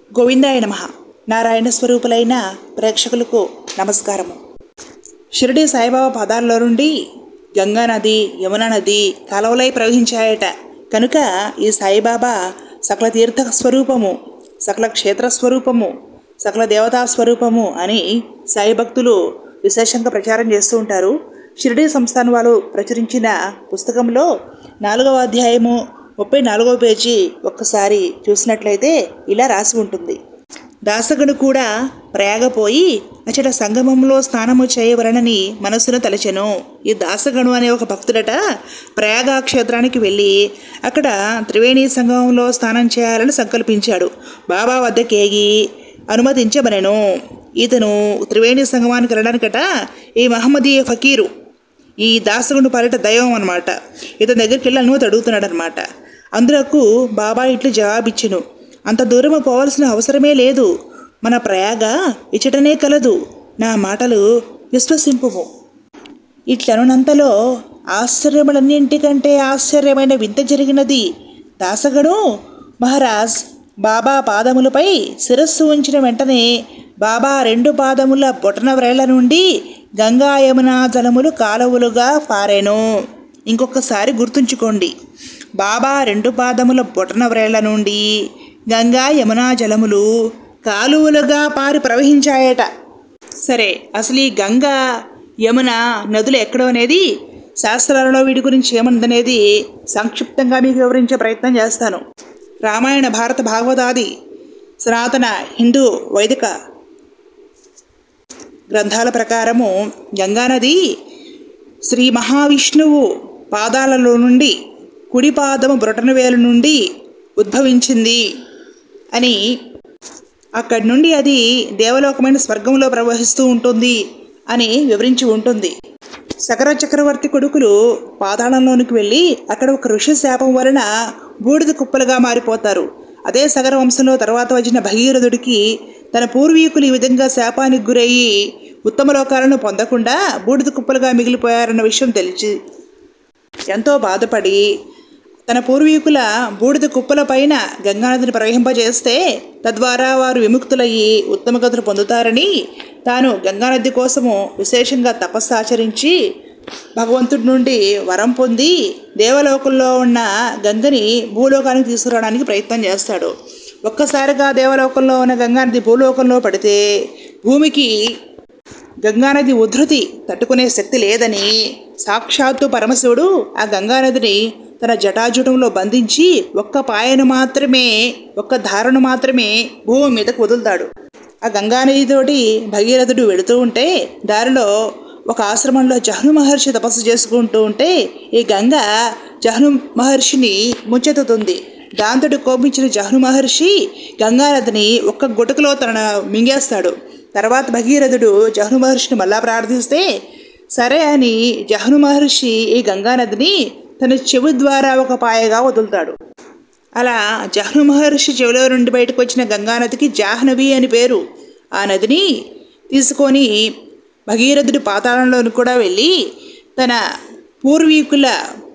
గోవిందాయ నమ నారాయణ స్వరూపులైన ప్రేక్షకులకు నమస్కారము షిరిడి సాయిబాబా పాదాల్లో నుండి గంగా నది యమునా నది కాలువలై ప్రవహించాయట కనుక ఈ సాయిబాబా సకల తీర్థ స్వరూపము సకల క్షేత్ర స్వరూపము సకల దేవతా స్వరూపము అని సాయి భక్తులు విశేషంగా ప్రచారం చేస్తూ ఉంటారు షిరిడి సంస్థానం వాళ్ళు ప్రచురించిన పుస్తకంలో నాలుగవ అధ్యాయము ముప్పై నాలుగవ పేజీ ఒక్కసారి చూసినట్లయితే ఇలా రాసి ఉంటుంది దాసగను కూడా ప్రయాగపోయి అచట సంగమంలో స్నానము చేయవలనని మనస్సును తలచెను ఈ దాసగను అనే ఒక భక్తుడట ప్రయాగ క్షేత్రానికి వెళ్ళి అక్కడ త్రివేణి సంగమంలో స్నానం చేయాలని సంకల్పించాడు బాబా వద్దకేగి అనుమతించబనెను ఇతను త్రివేణి సంగమానికి వెళ్ళడానికట ఈ మహమ్మదీయ ఫకీరు ఈ దాసగుండు పాలిట దైవం అనమాట ఇతని దగ్గరికి వెళ్ళి అనుమతి అడుగుతున్నాడు అనమాట అందులకు బాబా ఇట్లు జవాబిచ్చును అంత దూరం పోవాల్సిన అవసరమే లేదు మన ప్రయాగ ఇచ్చటనే కలదు నా మాటలు విశ్వసింపుము ఇట్లనునంతలో ఆశ్చర్యములన్నింటికంటే ఆశ్చర్యమైన వింత జరిగినది దాసగడు మహారాజ్ బాబా పాదములపై శిరస్సు ఉంచిన వెంటనే బాబా రెండు పాదముల బొటన వ్రేళ్ల నుండి గంగా యమునా జలములు కాలువలుగా పారెను ఇంకొకసారి గుర్తుంచుకోండి బాబా రెండు పాదముల బొటన వ్రేళ్ల నుండి గంగా యమునా జలములు కాలువలుగా పారి ప్రవహించాయట సరే అసలు ఈ గంగా యమున నదులు ఎక్కడో అనేది శాస్త్రాలలో వీటి గురించి ఏముందనేది సంక్షిప్తంగా మీకు వివరించే ప్రయత్నం చేస్తాను రామాయణ భారత భాగవతాది సనాతన హిందూ వైదిక గ్రంథాల ప్రకారము గంగానది శ్రీ మహావిష్ణువు పాదాలలో నుండి కుడి పాదము బ్రొటనవేలు నుండి ఉద్భవించింది అని అక్కడి నుండి అది దేవలోకమైన స్వర్గంలో ప్రవహిస్తూ ఉంటుంది అని వివరించి ఉంటుంది సకర చక్రవర్తి కొడుకులు పాతాళంలోనికి వెళ్ళి అక్కడ ఒక ఋషి శాపం వలన బూడిద కుప్పలుగా మారిపోతారు అదే సగర వంశంలో తర్వాత వచ్చిన భగీరథుడికి తన పూర్వీకులు ఈ విధంగా శాపానికి గురయ్యి ఉత్తమ లోకాలను పొందకుండా బూడిద కుప్పలుగా మిగిలిపోయారన్న విషయం తెలిసి ఎంతో బాధపడి తన పూర్వీకుల బూడిద కుప్పల పైన గంగానదిని ప్రవహింపజేస్తే తద్వారా వారు విముక్తులయ్యి ఉత్తమ గతులు పొందుతారని తాను గంగానది కోసము విశేషంగా తపస్సు ఆచరించి భగవంతుడి నుండి వరం పొంది దేవలోకంలో ఉన్న గంగని భూలోకానికి తీసుకురావడానికి ప్రయత్నం చేస్తాడు ఒక్కసారిగా దేవలోకంలో ఉన్న గంగానది భూలోకంలో పడితే భూమికి గంగానది ఉధృతి తట్టుకునే శక్తి లేదని సాక్షాత్తు పరమశివుడు ఆ గంగానదిని తన జటాజుటంలో బంధించి ఒక్క పాయను మాత్రమే ఒక్క ధారను మాత్రమే భూమి మీదకు వదులుతాడు ఆ గంగానదితోటి భగీరథుడు వెళుతూ ఉంటే దారిలో ఒక ఆశ్రమంలో జహ్ను మహర్షి తపస్సు చేసుకుంటూ ఉంటే ఈ గంగ జహ్ను మహర్షిని ముంచెత్తుతుంది దాంతో కోపించిన జహ్ను మహర్షి గంగానదిని ఒక్క గుటకలో తన మింగేస్తాడు తర్వాత భగీరథుడు జహ్ను మహర్షిని మళ్ళా ప్రార్థిస్తే సరే అని జహ్ను మహర్షి ఈ గంగానదిని తన చెవి ద్వారా ఒక పాయగా వదులుతాడు అలా జహ్ను మహర్షి చెవిలో నుండి బయటకు వచ్చిన గంగానదికి జాహ్నవి అని పేరు ఆ నదిని తీసుకొని భగీరథుడి పాతాళంలోని కూడా వెళ్ళి తన పూర్వీకుల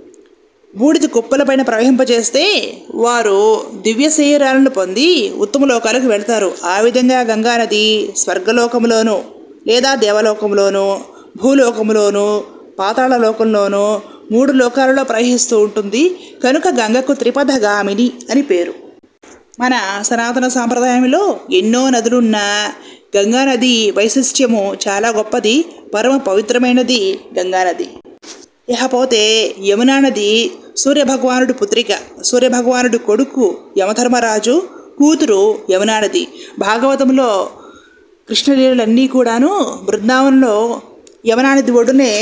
బూడిద కుప్పలపైన ప్రవహింపజేస్తే వారు దివ్య శరీరాలను పొంది ఉత్తమ లోకాలకు వెళ్తారు ఆ విధంగా గంగానది స్వర్గలోకంలోను లేదా దేవలోకంలోను భూలోకంలోను పాతాళ లోకంలోను మూడు లోకాలలో ప్రవహిస్తూ ఉంటుంది కనుక గంగకు త్రిపథగామిని అని పేరు మన సనాతన సాంప్రదాయంలో ఎన్నో నదులున్నా గంగానది వైశిష్ట్యము చాలా గొప్పది పరమ పవిత్రమైనది గంగానది ఇకపోతే యమునా నది సూర్యభగవానుడి పుత్రిక సూర్యభగవానుడి కొడుకు యమధర్మరాజు కూతురు యమునా నది భాగవతంలో కృష్ణలీలన్నీ కూడాను బృందావనంలో యమునా నది ఒడ్డునే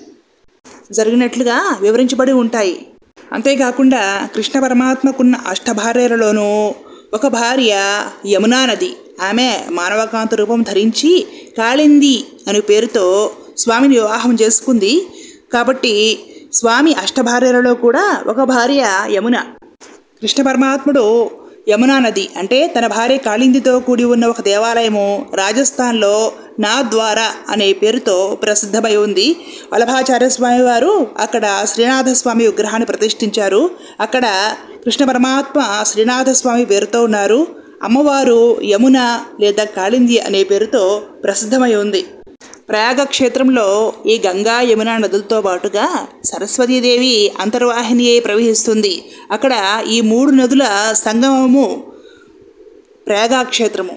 జరిగినట్లుగా వివరించబడి ఉంటాయి అంతేకాకుండా కృష్ణ పరమాత్మకున్న అష్టభార్యలలోనూ ఒక భార్య యమునా నది ఆమె మానవకాంత రూపం ధరించి కాళింది అనే పేరుతో స్వామిని వివాహం చేసుకుంది కాబట్టి స్వామి అష్టభార్యలలో కూడా ఒక భార్య యమున కృష్ణ పరమాత్ముడు యమునా నది అంటే తన భార్య కాళిందితో కూడి ఉన్న ఒక దేవాలయము రాజస్థాన్లో నాద్వారా అనే పేరుతో ప్రసిద్ధమై ఉంది వల్లభాచార్య స్వామి వారు అక్కడ శ్రీనాథ స్వామి విగ్రహాన్ని ప్రతిష్ఠించారు అక్కడ కృష్ణ పరమాత్మ శ్రీనాథ స్వామి పేరుతో ఉన్నారు అమ్మవారు యమున లేదా కాళింది అనే పేరుతో ప్రసిద్ధమై ఉంది ప్రయాగ క్షేత్రంలో ఈ గంగా యమున నదులతో పాటుగా సరస్వతీదేవి అంతర్వాహిని అయి ప్రవహిస్తుంది అక్కడ ఈ మూడు నదుల సంగమము ప్రయాగ క్షేత్రము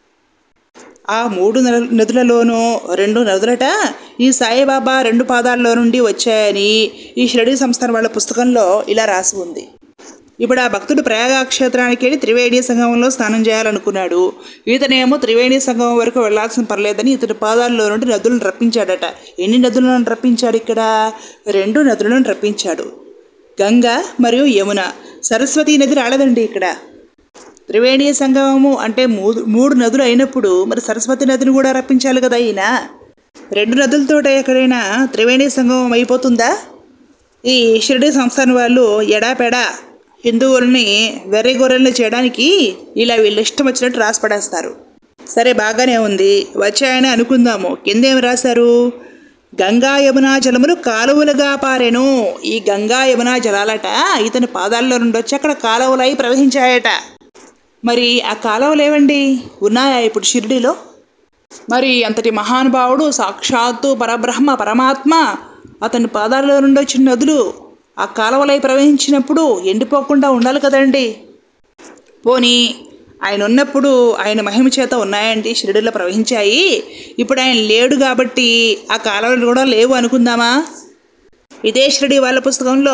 ఆ మూడు నద- నదులలోనూ రెండు నదులట ఈ సాయిబాబా రెండు పాదాల్లో నుండి వచ్చాయని ఈ షిరడి సంస్థానం వాళ్ళ పుస్తకంలో ఇలా రాసి ఉంది ఇప్పుడు ఆ భక్తుడు ప్రయాగ క్షేత్రానికి వెళ్ళి త్రివేణి సంగమంలో స్నానం చేయాలనుకున్నాడు ఇతనేమో త్రివేణి సంగమం వరకు వెళ్ళాల్సిన పర్లేదని ఇతని పాదాల్లో నుండి నదులను రప్పించాడట ఎన్ని నదులను రప్పించాడు ఇక్కడ రెండు నదులను రప్పించాడు గంగ మరియు యమున సరస్వతి నది రాలేదండి ఇక్కడ త్రివేణి సంగమము అంటే మూడు మూడు నదులు అయినప్పుడు మరి సరస్వతి నదిని కూడా రప్పించాలి కదా ఈయన రెండు నదులతో ఎక్కడైనా త్రివేణి సంగమం అయిపోతుందా ఈ షిరిడి సంస్థానం వాళ్ళు ఎడాపెడా హిందువుల్ని వెర్రి గొర్రెల్ని చేయడానికి ఇలా వీళ్ళు ఇష్టం వచ్చినట్టు రాసి పడేస్తారు సరే బాగానే ఉంది వచ్చాయని అనుకుందాము కిందేం రాశారు గంగా యమునా జలములు కాలువలుగా పారెను ఈ గంగా యమునా జలాలట ఇతని పాదాల్లో నుండి వచ్చి అక్కడ కాలువలై ప్రవహించాయట మరి ఆ కాలువలు ఏవండి ఉన్నాయా ఇప్పుడు షిరిడిలో మరి అంతటి మహానుభావుడు సాక్షాత్తు పరబ్రహ్మ పరమాత్మ అతని పాదాల్లో నుండి వచ్చిన నదులు ఆ కాలువలై ప్రవహించినప్పుడు ఎండిపోకుండా ఉండాలి కదండి పోనీ ఆయన ఉన్నప్పుడు ఆయన మహిమ చేత ఉన్నాయండి షిరిడిలో ప్రవహించాయి ఇప్పుడు ఆయన లేడు కాబట్టి ఆ కాలువలు కూడా లేవు అనుకుందామా ఇదే షిరిడి వాళ్ళ పుస్తకంలో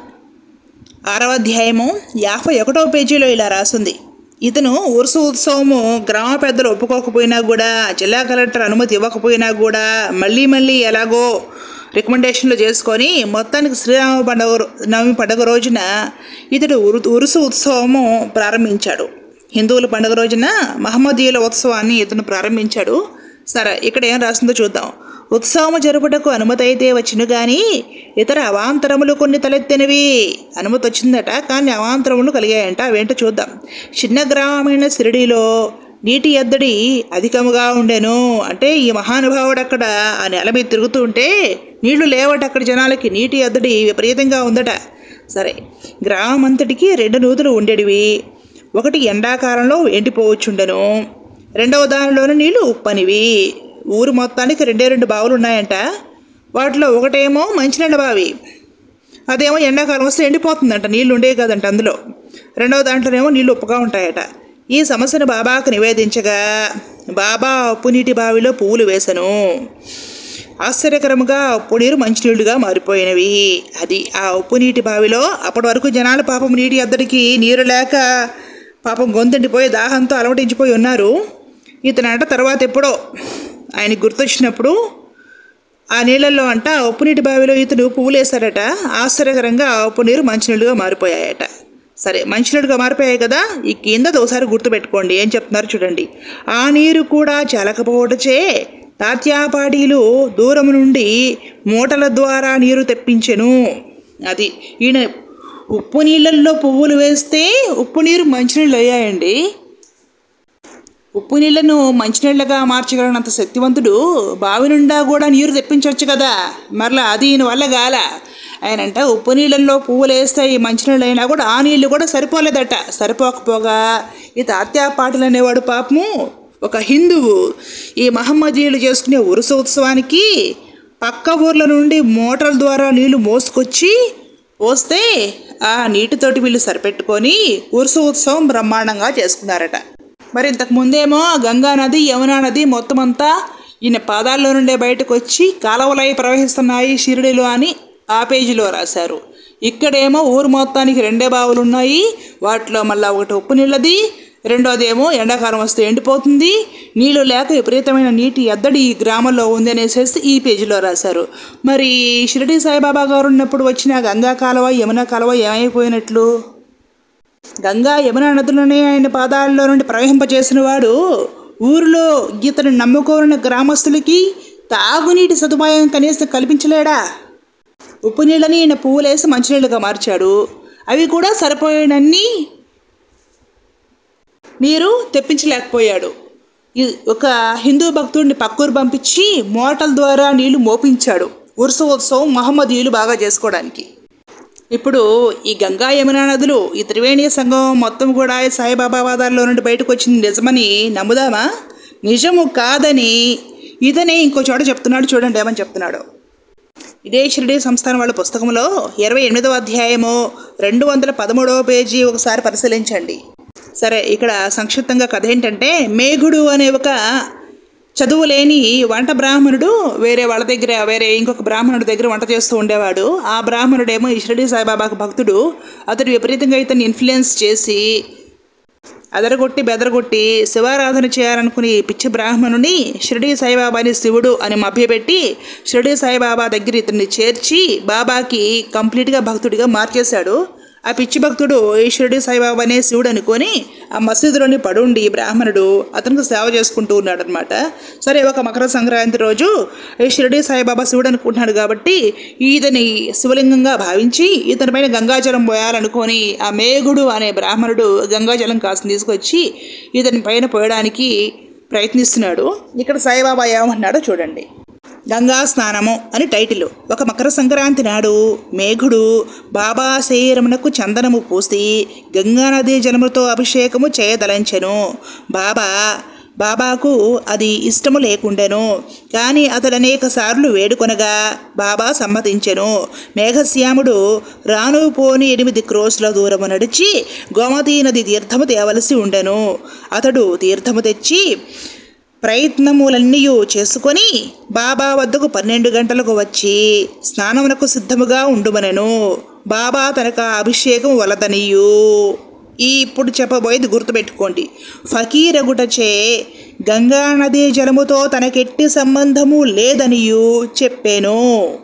ఆరవ అధ్యాయము యాభై ఒకటవ పేజీలో ఇలా రాసింది ఇతను ఉరుసు ఉత్సవము గ్రామ పెద్దలు ఒప్పుకోకపోయినా కూడా జిల్లా కలెక్టర్ అనుమతి ఇవ్వకపోయినా కూడా మళ్ళీ మళ్ళీ ఎలాగో రికమెండేషన్లు చేసుకొని మొత్తానికి శ్రీరామ పండుగ రో- నవమి పండుగ రోజున ఇతడు ఉరు ఉరుసు ఉత్సవము ప్రారంభించాడు హిందువుల పండుగ రోజున మహమ్మదీయుల ఉత్సవాన్ని ఇతను ప్రారంభించాడు సరే ఇక్కడ ఏం రాసిందో చూద్దాం ఉత్సవము జరుపుటకు అనుమతి అయితే వచ్చును గాని ఇతర అవాంతరములు కొన్ని తలెత్తినవి అనుమతి వచ్చిందట కానీ అవాంతరములు కలిగాయంట అవేంటో చూద్దాం చిన్న గ్రామమైన సిరిడిలో నీటి ఎద్దడి అధికముగా ఉండెను అంటే ఈ మహానుభావుడు అక్కడ ఆ నెల మీద తిరుగుతూ ఉంటే నీళ్లు లేవట అక్కడ జనాలకి నీటి ఎద్దడి విపరీతంగా ఉందట సరే గ్రామం అంతటికి రెండు నూతులు ఉండేటివి ఒకటి ఎండాకాలంలో ఎండిపోవచ్చుండెను రెండవ దానిలోని నీళ్లు ఉప్పనివి ఊరు మొత్తానికి రెండే రెండు బావులు ఉన్నాయంట వాటిలో ఒకటేమో మంచినీళ్ళ బావి అదేమో ఎండాకాలం వస్తే ఎండిపోతుందంట నీళ్లు ఉండేవి కదంట అందులో రెండవ దాంట్లోనేమో నీళ్లు ఉప్పుగా ఉంటాయట ఈ సమస్యను బాబాకు నివేదించగా బాబా ఉప్పు నీటి బావిలో పువ్వులు వేసను ఆశ్చర్యకరముగా ఉప్పు నీరు మంచినీళ్ళుగా మారిపోయినవి అది ఆ ఉప్పు నీటి బావిలో అప్పటి వరకు జనాలు పాపం నీటి అద్దడికి నీరు లేక పాపం గొంతుండిపోయి దాహంతో అలవటించిపోయి ఉన్నారు ఇతనంట తర్వాత ఎప్పుడో ఆయనకి గుర్తొచ్చినప్పుడు ఆ నీళ్ళల్లో అంట ఆ ఉప్పు నీటి బావిలో ఇతను పువ్వులు వేశాడట ఆశ్చర్యకరంగా ఆ ఉప్పు నీరు మంచినీళ్ళుగా మారిపోయాయట సరే మంచినీళ్ళుగా మారిపోయాయి కదా ఈ కింద ఒకసారి గుర్తుపెట్టుకోండి ఏం చెప్తున్నారు చూడండి ఆ నీరు కూడా చాలకపోవటచే తాత్యాపాడీలు దూరం నుండి మూటల ద్వారా నీరు తెప్పించెను అది ఈయన ఉప్పు నీళ్ళల్లో పువ్వులు వేస్తే ఉప్పు నీరు మంచినీళ్ళు అయ్యాయండి ఉప్పు నీళ్లను మంచినీళ్ళగా మార్చగలనంత శక్తివంతుడు బావి నుండా కూడా నీరు తెప్పించవచ్చు కదా మరలా అది ఈయన వల్ల గాల ఆయన అంట ఉప్పు నీళ్ళల్లో పువ్వులు వేస్తే ఈ మంచినీళ్ళు అయినా కూడా ఆ నీళ్లు కూడా సరిపోలేదట సరిపోకపోగా ఈ తాత్యా పాటలు అనేవాడు పాపము ఒక హిందువు ఈ మహమ్మదీయులు చేసుకునే ఉరుస ఉత్సవానికి పక్క ఊర్ల నుండి మోటార్ల ద్వారా నీళ్లు మోసుకొచ్చి పోస్తే ఆ నీటితోటి వీళ్ళు సరిపెట్టుకొని ఉరుసు ఉత్సవం బ్రహ్మాండంగా చేసుకున్నారట మరి ఇంతకు ముందేమో గంగా నది యమునా నది మొత్తం అంతా ఈయన పాదాల్లో నుండే బయటకు వచ్చి కాలువలై ప్రవహిస్తున్నాయి షిరిడిలో అని ఆ పేజీలో రాశారు ఇక్కడేమో ఊరు మొత్తానికి రెండే బావులు ఉన్నాయి వాటిలో మళ్ళీ ఒకటి ఉప్పు నీళ్ళది రెండోది ఏమో ఎండాకాలం వస్తే ఎండిపోతుంది నీళ్లు లేక విపరీతమైన నీటి ఎద్దడి ఈ గ్రామంలో ఉంది అనేసి ఈ పేజీలో రాశారు మరి షిరిడి సాయిబాబా గారు ఉన్నప్పుడు వచ్చిన గంగా కాలువ యమున కాలువ ఏమైపోయినట్లు గంగా యమున నదులనే ఆయన పాదాల్లో నుండి ప్రవహింపజేసిన వాడు ఊరిలో ఇతను నమ్ముకోని గ్రామస్తులకి తాగునీటి సదుపాయం కనీసం కల్పించలేడా ఉప్పు నీళ్ళని ఈయన పువ్వులేసి మంచినీళ్ళుగా మార్చాడు అవి కూడా సరిపోయినన్ని నీరు తెప్పించలేకపోయాడు ఈ ఒక హిందూ భక్తుడిని పక్కూరు పంపించి మోటార్ల ద్వారా నీళ్లు మోపించాడు ఉరుస ఉత్సవం మహమ్మదీయులు బాగా చేసుకోవడానికి ఇప్పుడు ఈ గంగా యమునా నదులు ఈ త్రివేణి సంగమం మొత్తం కూడా ఈ సాయిబాబా వాదాల్లో నుండి బయటకు వచ్చింది నిజమని నమ్ముదామా నిజము కాదని ఇతనే ఇంకో చోట చెప్తున్నాడు చూడండి ఏమని చెప్తున్నాడు ఇదే షిరిడి సంస్థానం వాళ్ళ పుస్తకంలో ఇరవై ఎనిమిదవ అధ్యాయము రెండు వందల పదమూడవ పేజీ ఒకసారి పరిశీలించండి సరే ఇక్కడ సంక్షిప్తంగా కథ ఏంటంటే మేఘుడు అనే ఒక చదువు లేని వంట బ్రాహ్మణుడు వేరే వాళ్ళ దగ్గర వేరే ఇంకొక బ్రాహ్మణుడి దగ్గర వంట చేస్తూ ఉండేవాడు ఆ బ్రాహ్మణుడేమో ఈ షిరిడి సాయిబాబాకు భక్తుడు అతడు విపరీతంగా ఇతన్ని ఇన్ఫ్లుయెన్స్ చేసి అదరగొట్టి బెదరగొట్టి శివారాధన చేయాలనుకుని ఈ పిచ్చి బ్రాహ్మణుని షిరిడి సాయిబాబాని శివుడు అని మభ్యపెట్టి షిరిడి సాయిబాబా దగ్గర ఇతన్ని చేర్చి బాబాకి కంప్లీట్గా భక్తుడిగా మార్చేశాడు ఆ పిచ్చి భక్తుడు ఈ షిరిడి సాయిబాబానే శివుడు అనుకొని ఆ మసీదులోని పడుండి ఈ బ్రాహ్మణుడు అతనికి సేవ చేసుకుంటూ ఉన్నాడు అనమాట సరే ఒక మకర సంక్రాంతి రోజు ఈ షిరిడి సాయిబాబా శివుడు అనుకుంటున్నాడు కాబట్టి ఈతని శివలింగంగా భావించి ఇతని పైన గంగాజలం పోయాలనుకొని ఆ మేఘుడు అనే బ్రాహ్మణుడు గంగాజలం కాసిన తీసుకొచ్చి ఇతని పైన పోయడానికి ప్రయత్నిస్తున్నాడు ఇక్కడ సాయిబాబా ఏమంటున్నాడో చూడండి గంగా స్నానము అని టైటిల్ ఒక మకర సంక్రాంతి నాడు మేఘుడు బాబా శరీరమునకు చందనము పూసి గంగానది జలముతో అభిషేకము చేయదలంచెను బాబా బాబాకు అది ఇష్టము లేకుండెను కానీ అతడు అనేక సార్లు వేడుకొనగా బాబా సమ్మతించెను మేఘశ్యాముడు రాను పోని ఎనిమిది క్రోసుల దూరము నడిచి గోమతీ నది తీర్థము తేవలసి ఉండెను అతడు తీర్థము తెచ్చి ప్రయత్నములన్నీ చేసుకొని బాబా వద్దకు పన్నెండు గంటలకు వచ్చి స్నానమునకు సిద్ధముగా ఉండుమనెను బాబా తనకు ఆ అభిషేకం వలదనియు ఈ ఇప్పుడు చెప్పబోయేది గుర్తుపెట్టుకోండి ఫకీరగుటచే గంగా నదీ జలముతో తనకెట్టి సంబంధము లేదనియు చెప్పాను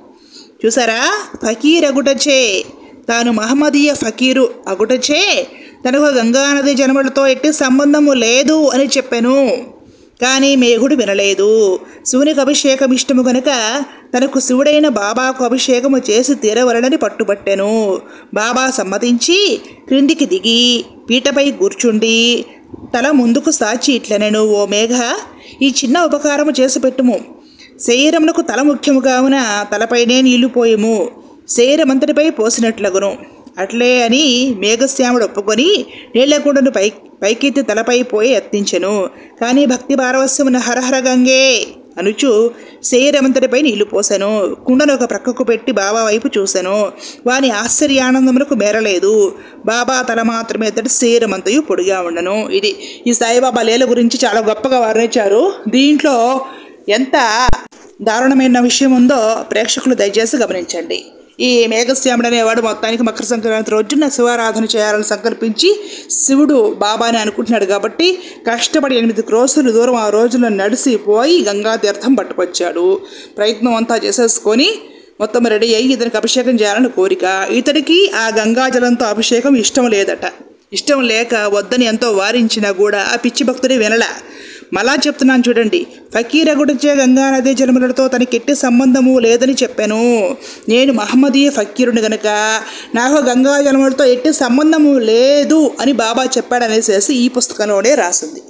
చూసారా ఫకీర్ అగుటచే తాను మహమ్మదీయ ఫకీరు అగుటచే తనకు గంగానది జనములతో ఎట్టి సంబంధము లేదు అని చెప్పాను కానీ మేఘుడు వినలేదు శివునికి అభిషేకం ఇష్టము గనుక తనకు శివుడైన బాబాకు అభిషేకము చేసి తీరవలనని పట్టుబట్టెను బాబా సమ్మతించి క్రిందికి దిగి పీటపై కూర్చుండి తల ముందుకు సాచి ఇట్లనెను ఓ మేఘ ఈ చిన్న ఉపకారము చేసి పెట్టుము శరీరమునకు తల ముఖ్యము కావున తలపైనే నీళ్లు పోయము శరీరమంతటిపై పోసినట్లగును అట్లే అని మేఘశ్యాముడు ఒప్పుకొని నీళ్లకుండను పై పైకెత్తి తలపై పోయి ఎత్తించెను కానీ భక్తి పారవస్యమున హరహర గంగే అనుచు శరీరమంతటిపై నీళ్లు పోసెను కుండను ఒక ప్రక్కకు పెట్టి బాబా వైపు చూసెను వాని ఆశ్చర్యానందమునకు మేరలేదు బాబా తల మాత్రమే ఎత్తటి శరీరమంతయు పొడిగా ఉండను ఇది ఈ సాయిబాబా లీల గురించి చాలా గొప్పగా వర్ణించారు దీంట్లో ఎంత దారుణమైన విషయం ఉందో ప్రేక్షకులు దయచేసి గమనించండి ఈ మేఘశ్యాముడు అనేవాడు మొత్తానికి మకర సంక్రాంతి రోజున శివారాధన చేయాలని సంకల్పించి శివుడు బాబాని అనుకుంటున్నాడు కాబట్టి కష్టపడి ఎనిమిది క్రోసులు దూరం ఆ రోజులో నడిసి పోయి గంగా తీర్థం పట్టుకొచ్చాడు ప్రయత్నం అంతా చేసేసుకొని మొత్తం రెడీ అయ్యి ఇతనికి అభిషేకం చేయాలని కోరిక ఇతడికి ఆ గంగాజలంతో అభిషేకం ఇష్టం లేదట ఇష్టం లేక వద్దని ఎంతో వారించినా కూడా ఆ పిచ్చి భక్తుడే వినలా మళ్ళా చెప్తున్నాను చూడండి ఫకీరగుడిచే గంగానది జలములతో తనకి ఎట్టి సంబంధము లేదని చెప్పాను నేను మహమ్మదీయ ఫకీరుని గనుక నాకు గంగా జలములతో ఎట్టి సంబంధము లేదు అని బాబా చెప్పాడనేసేసి ఈ పుస్తకంలోనే రాసింది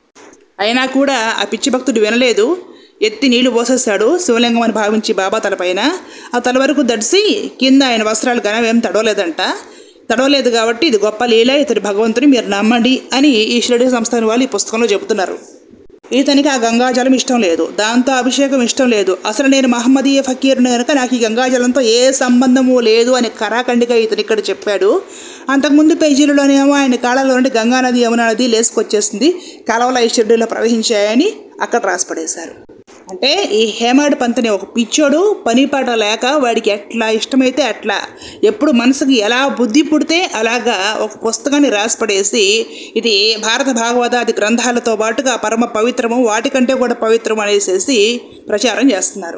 అయినా కూడా ఆ పిచ్చి భక్తుడు వినలేదు ఎత్తి నీళ్లు పోసేస్తాడు శివలింగం అని భావించి బాబా తలపైన ఆ తల వరకు దడిసి కింద ఆయన వస్త్రాలు కానీ ఏం తడవలేదంట తడవలేదు కాబట్టి ఇది గొప్ప లీల ఇతడి భగవంతుని మీరు నమ్మండి అని ఈ షిరడి సంస్థాన వాళ్ళు ఈ పుస్తకంలో చెబుతున్నారు ఇతనికి ఆ గంగాజలం ఇష్టం లేదు దాంతో అభిషేకం ఇష్టం లేదు అసలు నేను మహమ్మదీయ ఫకీర్ని కనుక నాకు ఈ గంగాజలంతో ఏ సంబంధము లేదు అని కరాఖండిగా ఇతను ఇక్కడ చెప్పాడు అంతకుముందు పేజీలలోనేమో ఆయన కాళ్ళలో నుండి గంగానది యమునా నది లేసుకొచ్చేసింది కలవల ఈ షెడ్యూల్లో ప్రవహించాయని అక్కడ రాసిపడేశారు అంటే ఈ హేమాడ్ పంతని ఒక పిచ్చోడు పనిపాట లేక వాడికి ఎట్లా ఇష్టమైతే అట్లా ఎప్పుడు మనసుకి ఎలా బుద్ధి పుడితే అలాగా ఒక పుస్తకాన్ని రాసిపడేసి ఇది భారత భాగవతాది గ్రంథాలతో పాటుగా పరమ పవిత్రము వాటికంటే కూడా పవిత్రం అనేసేసి ప్రచారం చేస్తున్నారు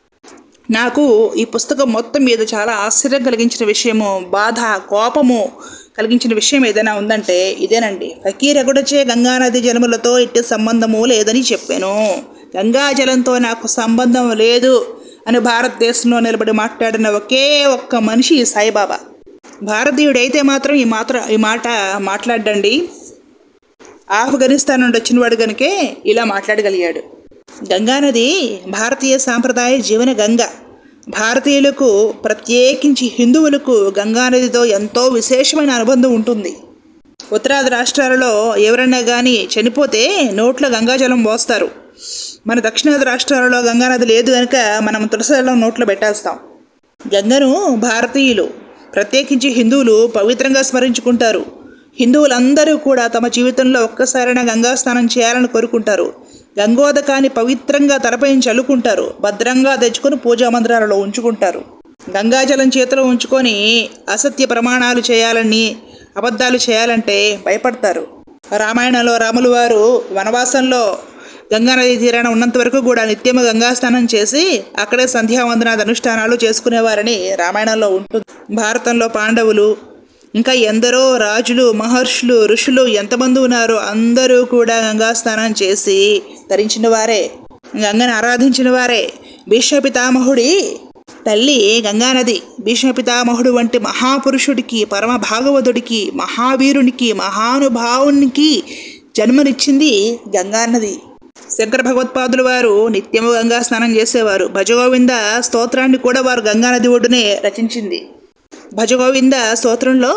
నాకు ఈ పుస్తకం మొత్తం మీద చాలా ఆశ్చర్యం కలిగించిన విషయము బాధ కోపము కలిగించిన విషయం ఏదైనా ఉందంటే ఇదేనండి ఫకీరగుడచే గంగానది జలములతో ఇట్టి సంబంధము లేదని చెప్పాను గంగా జలంతో నాకు సంబంధం లేదు అని భారతదేశంలో నిలబడి మాట్లాడిన ఒకే ఒక్క మనిషి ఈ సాయిబాబా భారతీయుడైతే మాత్రం ఈ మాత్రం ఈ మాట మాట్లాడండి ఆఫ్ఘనిస్తాన్ నుండి వచ్చినవాడు కనుకే ఇలా మాట్లాడగలిగాడు గంగానది భారతీయ సాంప్రదాయ జీవన గంగ భారతీయులకు ప్రత్యేకించి హిందువులకు గంగానదితో ఎంతో విశేషమైన అనుబంధం ఉంటుంది ఉత్తరాది రాష్ట్రాలలో ఎవరైనా కానీ చనిపోతే నోట్లో గంగాజలం పోస్తారు మన దక్షిణాది రాష్ట్రాలలో గంగానది లేదు కనుక మనం తులసిజలం నోట్లో పెట్టేస్తాం గంగను భారతీయులు ప్రత్యేకించి హిందువులు పవిత్రంగా స్మరించుకుంటారు హిందువులందరూ కూడా తమ జీవితంలో ఒక్కసారైనా గంగా స్నానం చేయాలని కోరుకుంటారు గంగోదకాన్ని పవిత్రంగా తలపై చల్లుకుంటారు భద్రంగా తెచ్చుకొని పూజా మందిరాలలో ఉంచుకుంటారు గంగాజలం చేతిలో ఉంచుకొని అసత్య ప్రమాణాలు చేయాలని అబద్ధాలు చేయాలంటే భయపడతారు రామాయణంలో రాములు వారు వనవాసంలో గంగానది తీరాన ఉన్నంత వరకు కూడా నిత్యము గంగా స్నానం చేసి అక్కడే సంధ్యావందనాది అనుష్ఠానాలు చేసుకునేవారని రామాయణంలో ఉంటుంది భారతంలో పాండవులు ఇంకా ఎందరో రాజులు మహర్షులు ఋషులు ఎంతమంది ఉన్నారో అందరూ కూడా గంగా స్నానం చేసి ధరించిన వారే గంగను ఆరాధించిన వారే భీష్మ పితామహుడి తల్లి గంగానది భీష్మ పితామహుడు వంటి మహాపురుషుడికి పరమ భాగవతుడికి మహావీరునికి మహానుభావునికి జన్మనిచ్చింది గంగానది శంకర భగవత్పాదులు వారు నిత్యము గంగా స్నానం చేసేవారు భజగోవింద స్తోత్రాన్ని కూడా వారు గంగానది ఒడ్డునే రచించింది భజగోవింద స్తోత్రంలో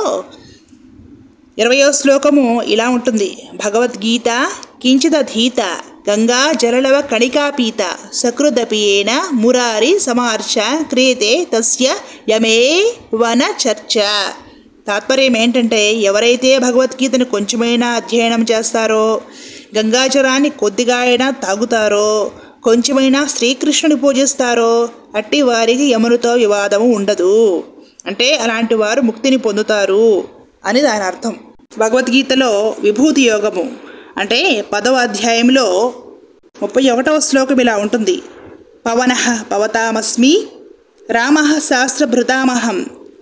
ఇరవయో శ్లోకము ఇలా ఉంటుంది భగవద్గీత కించిదధీత గంగా జలలవ కణికాపీత సకృదపియేన మురారి సమార్చ క్రియతే తస్య యమే వన చర్చ తాత్పర్యం ఏంటంటే ఎవరైతే భగవద్గీతను కొంచెమైనా అధ్యయనం చేస్తారో గంగాజలాన్ని కొద్దిగా అయినా తాగుతారో కొంచెమైనా శ్రీకృష్ణుని పూజిస్తారో అట్టి వారికి యమునితో వివాదము ఉండదు అంటే అలాంటి వారు ముక్తిని పొందుతారు అని దాని అర్థం భగవద్గీతలో విభూతి యోగము అంటే పదవ అధ్యాయంలో ముప్పై ఒకటవ శ్లోకం ఇలా ఉంటుంది పవన పవతామస్మి రామ శాస్త్రభృతామహం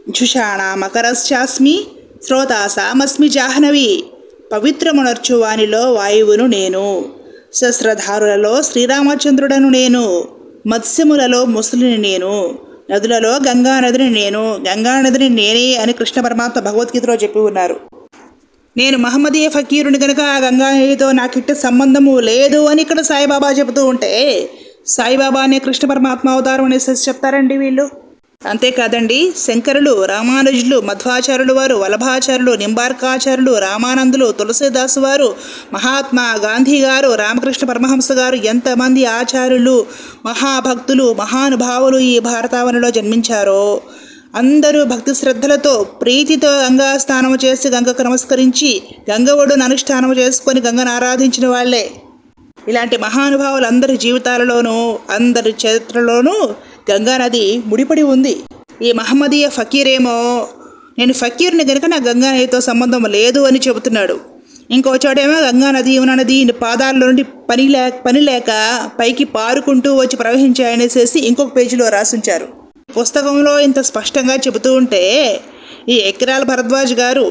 జుషాణామకరశ్చాస్మి శ్రోతాసామస్మి జాహ్నవి పవిత్రమునర్చు వానిలో వాయువును నేను శస్త్రధారులలో శ్రీరామచంద్రుడను నేను మత్స్యములలో ముసలిని నేను నదులలో గంగా నదిని నేను గంగా నదిని నేనే అని కృష్ణ పరమాత్మ భగవద్గీతలో చెప్పి ఉన్నారు నేను మహమ్మదీయ ఫకీరుని కనుక ఆ గంగా నదితో నాకిట్ట సంబంధము లేదు అని ఇక్కడ సాయిబాబా చెబుతూ ఉంటే సాయిబాబా అనే కృష్ణ పరమాత్మ అవతారం అనేసి చెప్తారండి వీళ్ళు అంతేకాదండి శంకరులు రామానుజులు మధ్వాచార్యులు వారు వల్లభాచార్యులు నింబార్కాచార్యులు రామానందులు తులసీదాసు వారు మహాత్మా గాంధీ గారు రామకృష్ణ పరమహంస గారు ఎంతమంది ఆచార్యులు మహాభక్తులు మహానుభావులు ఈ భారతావనిలో జన్మించారో అందరూ భక్తి శ్రద్ధలతో ప్రీతితో గంగా స్నానం చేసి గంగకు నమస్కరించి గంగ ఒడ్డును అనుష్ఠానం చేసుకొని గంగను ఆరాధించిన వాళ్ళే ఇలాంటి మహానుభావులు అందరి జీవితాలలోనూ అందరి చరిత్రలోనూ గంగా నది ముడిపడి ఉంది ఈ మహమ్మదీయ ఫకీరేమో నేను ఫకీర్ని గనుక నా గంగా నదితో సంబంధం లేదు అని చెబుతున్నాడు ఇంకో చోటేమో గంగా నది యమునా నది ఈ పాదాల్లో నుండి పని లేక పని లేక పైకి పారుకుంటూ వచ్చి ప్రవహించాయనేసేసి ఇంకొక పేజీలో రాసుంచారు పుస్తకంలో ఇంత స్పష్టంగా చెబుతూ ఉంటే ఈ ఎకిరాల భరద్వాజ్ గారు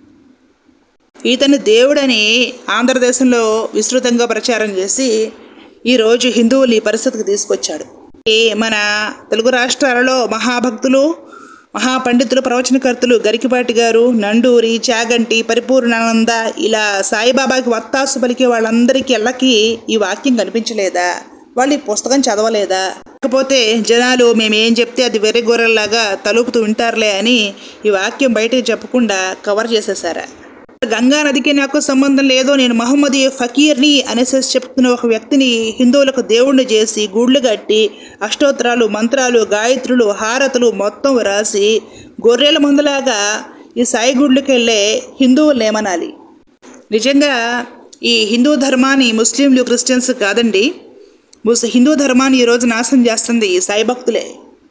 ఈతని దేవుడని ఆంధ్రదేశంలో విస్తృతంగా ప్రచారం చేసి ఈరోజు హిందువులు ఈ పరిస్థితికి తీసుకొచ్చాడు ఈ మన తెలుగు రాష్ట్రాలలో మహాభక్తులు మహాపండితులు ప్రవచనకర్తలు గరికిపాటి గారు నండూరి చాగంటి పరిపూర్ణానంద ఇలా సాయిబాబాకి వత్తాసు పలికే వాళ్ళందరికీ ఎల్లకి ఈ వాక్యం కనిపించలేదా వాళ్ళు ఈ పుస్తకం చదవలేదా కాకపోతే జనాలు మేము ఏం చెప్తే అది వెర్రి గొర్రెల్లాగా తలుపుతూ వింటారులే అని ఈ వాక్యం బయటకు చెప్పకుండా కవర్ చేసేసారా గంగా నదికి నాకు సంబంధం లేదు నేను మహమ్మదీ ఫకీర్ని అనేసి చెప్తున్న ఒక వ్యక్తిని హిందువులకు దేవుణ్ణి చేసి గుళ్ళు కట్టి అష్టోత్తరాలు మంత్రాలు గాయత్రులు హారతులు మొత్తం రాసి గొర్రెల మందులాగా ఈ సాయి గుళ్ళకి వెళ్ళే హిందువులు ఏమనాలి నిజంగా ఈ హిందూ ధర్మాన్ని ముస్లింలు క్రిస్టియన్స్ కాదండి ముస్ హిందూ ధర్మాన్ని ఈరోజు నాశనం చేస్తుంది ఈ సాయి భక్తులే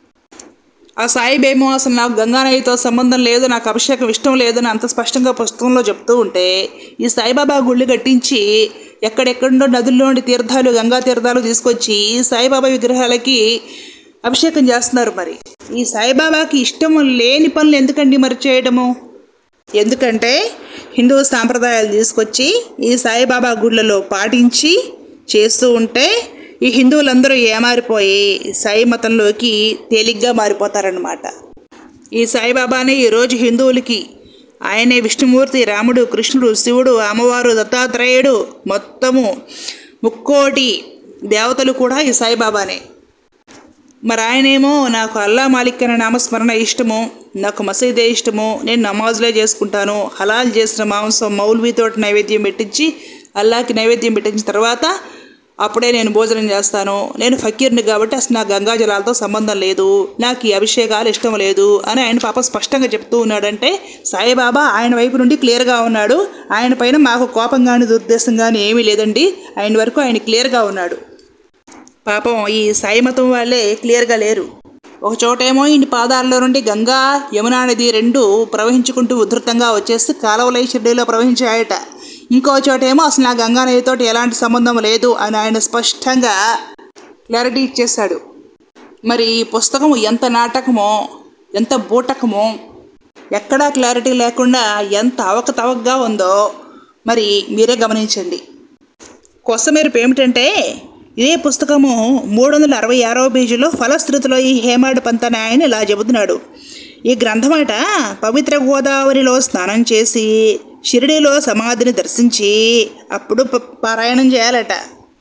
ఆ సాయిబేమో అసలు నాకు గంగానదితో సంబంధం లేదు నాకు అభిషేకం ఇష్టం లేదు అని అంత స్పష్టంగా పుస్తకంలో చెప్తూ ఉంటే ఈ సాయిబాబా గుళ్ళు కట్టించి ఎక్కడెక్కడో నదుల్లో నుండి తీర్థాలు గంగా తీర్థాలు తీసుకొచ్చి ఈ సాయిబాబా విగ్రహాలకి అభిషేకం చేస్తున్నారు మరి ఈ సాయిబాబాకి ఇష్టం లేని పనులు ఎందుకండి మరి చేయడము ఎందుకంటే హిందూ సాంప్రదాయాలు తీసుకొచ్చి ఈ సాయిబాబా గుళ్ళలో పాటించి చేస్తూ ఉంటే ఈ హిందువులందరూ ఏమారిపోయి సాయి మతంలోకి తేలిగ్గా మారిపోతారన్నమాట ఈ సాయిబాబానే ఈరోజు హిందువులకి ఆయనే విష్ణుమూర్తి రాముడు కృష్ణుడు శివుడు అమ్మవారు దత్తాత్రేయుడు మొత్తము ముక్కోటి దేవతలు కూడా ఈ సాయిబాబానే మరి ఆయనేమో నాకు అల్లా మాలిక్ అనే నామస్మరణ ఇష్టము నాకు మసీదే ఇష్టము నేను నమాజులే చేసుకుంటాను హలాల్ చేసిన మాంసం మౌల్వీతో నైవేద్యం పెట్టించి అల్లాకి నైవేద్యం పెట్టించిన తర్వాత అప్పుడే నేను భోజనం చేస్తాను నేను ఫకీర్ని కాబట్టి అసలు నాకు గంగా జలాలతో సంబంధం లేదు నాకు ఈ అభిషేకాలు ఇష్టం లేదు అని ఆయన పాప స్పష్టంగా చెప్తూ ఉన్నాడంటే సాయిబాబా ఆయన వైపు నుండి క్లియర్గా ఉన్నాడు ఆయన పైన మాకు కోపం కానీ దురుద్దేశం కానీ ఏమీ లేదండి ఆయన వరకు ఆయన క్లియర్గా ఉన్నాడు పాపం ఈ సాయి మతం వాళ్ళే క్లియర్గా లేరు ఒక చోటేమో ఈ పాదాల్లో నుండి గంగా యమునా నది రెండు ప్రవహించుకుంటూ ఉధృతంగా వచ్చేసి కాలువలై షిర్డీలో ప్రవహించాయట ఇంకో చోటేమో అసలు నా గంగా నదితో ఎలాంటి సంబంధం లేదు అని ఆయన స్పష్టంగా క్లారిటీ ఇచ్చేశాడు మరి ఈ పుస్తకం ఎంత నాటకమో ఎంత బూటకమో ఎక్కడా క్లారిటీ లేకుండా ఎంత అవకతవకగా ఉందో మరి మీరే గమనించండి కొసమెరుపు ఏమిటంటే ఇదే పుస్తకము మూడు వందల అరవై ఆరవ పేజీలో ఫలశ్రుతిలో ఈ హేమాడు పంతన ఆయన ఇలా చెబుతున్నాడు ఈ గ్రంథమట పవిత్ర గోదావరిలో స్నానం చేసి షిరిడీలో సమాధిని దర్శించి అప్పుడు ప- పారాయణం చేయాలట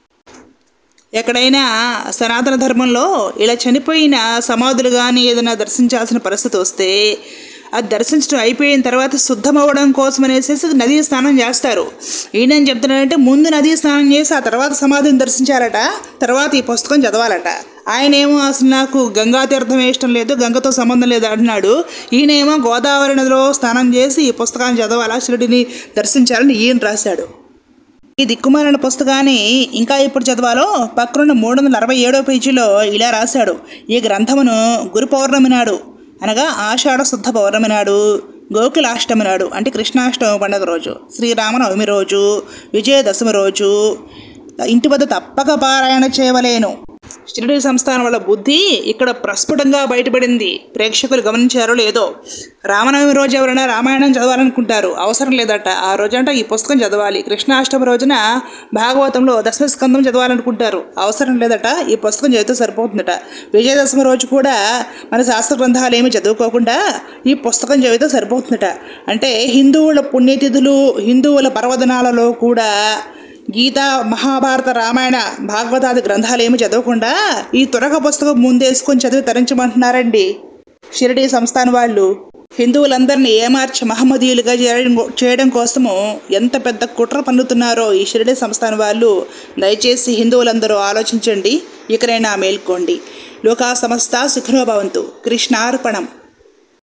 ఎక్కడైనా సనాతన ధర్మంలో ఇలా చనిపోయిన సమాధులు కానీ ఏదైనా దర్శించాల్సిన పరిస్థితి వస్తే అది దర్శించడం అయిపోయిన తర్వాత శుద్ధం అవ్వడం కోసం అనేసి నదీ స్నానం చేస్తారు ఈయన చెప్తున్నాడంటే ముందు నదీ స్నానం చేసి ఆ తర్వాత సమాధిని దర్శించారట తర్వాత ఈ పుస్తకం చదవాలట ఆయన ఏమో అసలు నాకు గంగా తీర్థం ఇష్టం లేదు గంగతో సంబంధం లేదు అంటున్నాడు ఈయనేమో గోదావరి నదిలో స్నానం చేసి ఈ పుస్తకాన్ని చదవాలా షిరిడిని దర్శించాలని ఈయన రాశాడు ఈ దిక్కుమాలిన పుస్తకాన్ని ఇంకా ఎప్పుడు చదవాలో పక్కనున్న మూడు వందల అరవై ఏడో పేజీలో ఇలా రాశాడు ఈ గ్రంథమును గురు పౌర్ణమి నాడు అనగా ఆషాఢ శుద్ధ పౌర్ణమి నాడు గోకులాష్టమి నాడు అంటే కృష్ణాష్టమి పండుగ రోజు శ్రీరామనవమి రోజు విజయదశమి రోజు ఇంటి వద్ద తప్పక పారాయణ చేయవలేను షిరిడి సంస్థానం వల్ల బుద్ధి ఇక్కడ ప్రస్ఫుటంగా బయటపడింది ప్రేక్షకులు గమనించారో లేదో రామనవమి రోజు ఎవరైనా రామాయణం చదవాలనుకుంటారు అవసరం లేదట ఆ రోజంట ఈ పుస్తకం చదవాలి కృష్ణాష్టమి రోజున భాగవతంలో దశమ స్కందం చదవాలనుకుంటారు అవసరం లేదట ఈ పుస్తకం చదివితే సరిపోతుందట విజయదశమి రోజు కూడా మన శాస్త్ర గ్రంథాలు ఏమి చదువుకోకుండా ఈ పుస్తకం చదివితే సరిపోతుందట అంటే హిందువుల పుణ్యతిథులు హిందువుల పర్వదినాలలో కూడా గీత మహాభారత రామాయణ భాగవతాది గ్రంథాలు ఏమి చదవకుండా ఈ తురక పుస్తకం ముందేసుకొని చదివి తరించమంటున్నారండి షిరిడి సంస్థానం వాళ్ళు హిందువులందరినీ ఏమార్చి మహమ్మదీయులుగా చేయడం చేయడం కోసము ఎంత పెద్ద కుట్ర పన్నుతున్నారో ఈ షిరిడి సంస్థానం వాళ్ళు దయచేసి హిందువులందరూ ఆలోచించండి ఇకనైనా మేల్కోండి లోకా సమస్త సుఖనోభవంతు కృష్ణార్పణం